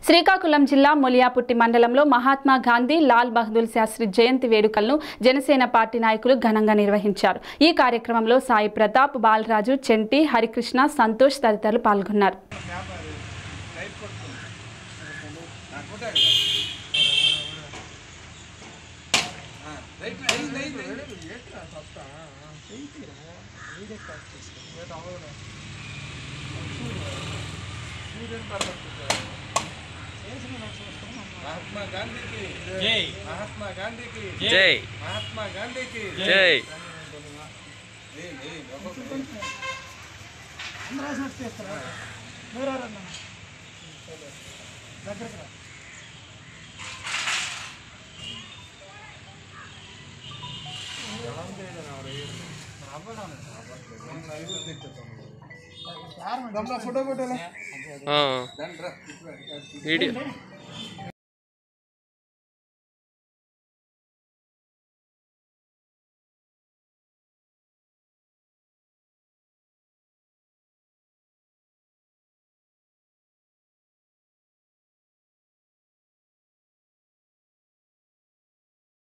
శ్రీకాకుళం జిల్లా మొలియాపుట్టి మండలంలో మహాత్మా గాంధీ లాల్ బహదూర్ శాస్త్రి జయంతి వేడుకలను జనసేన పార్టీ నాయకులు ఘనంగా నిర్వహించారు ఈ కార్యక్రమంలో సాయి ప్రతాప్ బాలరాజు చెంటి హరికృష్ణ సంతోష్ తదితరులు పాల్గొన్నారు మహాత్మా గాంధీకి జై మహాత్మా గాంధీకి జై మహాత్మా గాంధీకి జై ఏయ్, ఏయ్, ఒక్కొక్కరు. ఆ, దాన్ని రా. వీడియో